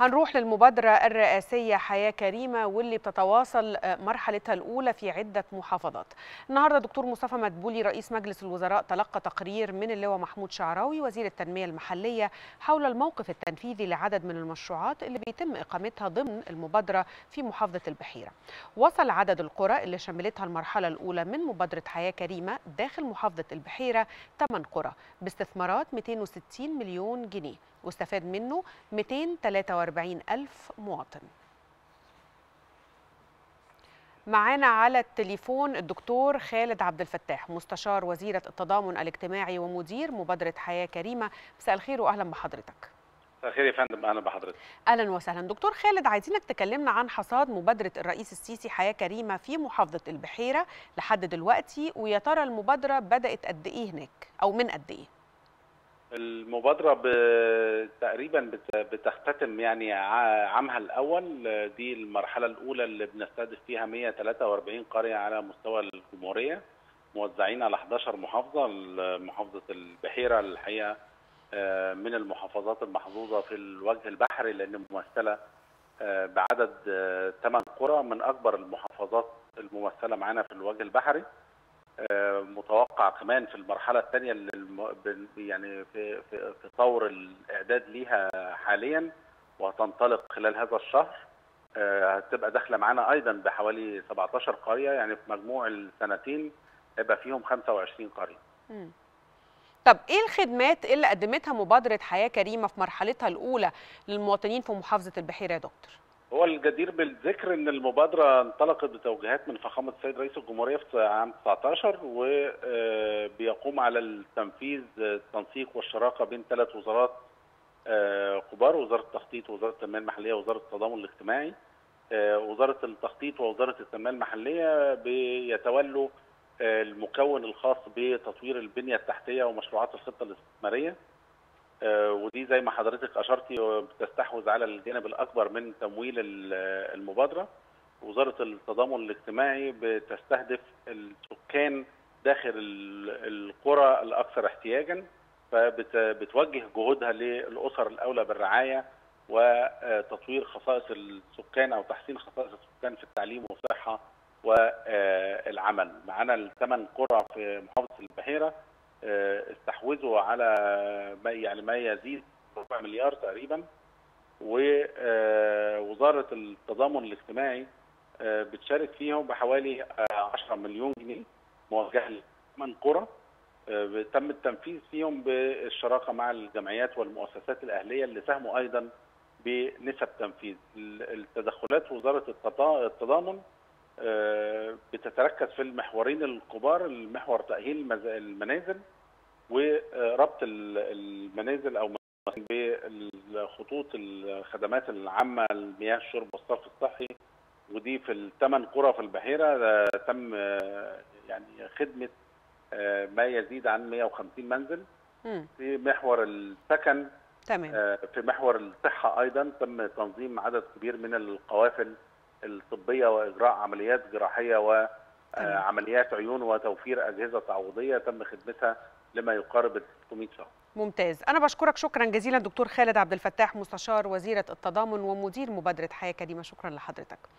هنروح للمبادرة الرئاسية حياة كريمة واللي بتتواصل مرحلتها الأولى في عدة محافظات النهاردة دكتور مصطفى مدبولي رئيس مجلس الوزراء تلقى تقرير من اللواء محمود شعراوي وزير التنمية المحلية حول الموقف التنفيذي لعدد من المشروعات اللي بيتم إقامتها ضمن المبادرة في محافظة البحيرة وصل عدد القرى اللي شملتها المرحلة الأولى من مبادرة حياة كريمة داخل محافظة البحيرة 8 قرى باستثمارات 260 مليون جنيه واستفاد منه 243 ألف مواطن معانا على التليفون الدكتور خالد عبد الفتاح مستشار وزيرة التضامن الاجتماعي ومدير مبادرة حياة كريمة مساء الخير وأهلا بحضرتك مساء الخير يا فندم اهلا بحضرتك اهلا وسهلا دكتور خالد عايزينك تكلمنا عن حصاد مبادره الرئيس السيسي حياه كريمه في محافظه البحيره لحد دلوقتي ويا ترى المبادره بدات قد ايه هناك او من قد ايه المبادرة تقريبا بتختتم يعني عامها الأول دي المرحلة الأولى اللي بنستهدف فيها 143 قرية على مستوى الجمهورية موزعين على 11 محافظة محافظة البحيرة الحقيقة من المحافظات المحظوظة في الوجه البحري لأن ممثلة بعدد 8 قرى من أكبر المحافظات الممثلة معانا في الوجه البحري متوقع كمان في المرحله الثانيه اللي يعني في في في طور الاعداد ليها حاليا وهتنطلق خلال هذا الشهر هتبقى داخله معانا ايضا بحوالي 17 قريه يعني في مجموع السنتين هيبقى فيهم 25 قريه. م. طب ايه الخدمات اللي قدمتها مبادره حياه كريمه في مرحلتها الاولى للمواطنين في محافظه البحيره يا دكتور؟ هو الجدير بالذكر ان المبادره انطلقت بتوجيهات من فخامه السيد رئيس الجمهوريه في عام 19 وبيقوم على التنفيذ التنسيق والشراكه بين ثلاث وزارات كبار وزاره التخطيط ووزاره التنميه المحليه ووزاره التضامن الاجتماعي وزاره التخطيط ووزاره التنميه المحليه بيتولوا المكون الخاص بتطوير البنيه التحتيه ومشروعات الخطه الاستثماريه ودي زي ما حضرتك اشرتي بتستحوذ على الجانب الاكبر من تمويل المبادره وزاره التضامن الاجتماعي بتستهدف السكان داخل القرى الاكثر احتياجا فبتوجه جهودها للاسر الاولى بالرعايه وتطوير خصائص السكان او تحسين خصائص السكان في التعليم والصحه والعمل معانا الثمان قرى في محافظه البحيره استحوذوا على ما يعني ما يزيد ربع مليار تقريبا ووزاره التضامن الاجتماعي بتشارك فيهم بحوالي 10 مليون جنيه موجهه لثمان قرى تم التنفيذ فيهم بالشراكه مع الجمعيات والمؤسسات الاهليه اللي ساهموا ايضا بنسب تنفيذ التدخلات وزاره التضامن بتتركز في المحورين الكبار المحور تأهيل المنازل وربط المنازل أو بخطوط الخدمات العامة المياه الشرب والصرف الصحي ودي في الثمان قرى في البحيرة تم يعني خدمة ما يزيد عن 150 منزل في محور السكن تمام في محور الصحة أيضا تم تنظيم عدد كبير من القوافل الطبيه واجراء عمليات جراحيه وعمليات عيون وتوفير اجهزه تعويضيه تم خدمتها لما يقارب 600 شخص. ممتاز، انا بشكرك شكرا جزيلا دكتور خالد عبد الفتاح مستشار وزيره التضامن ومدير مبادره حياه كريمه، شكرا لحضرتك.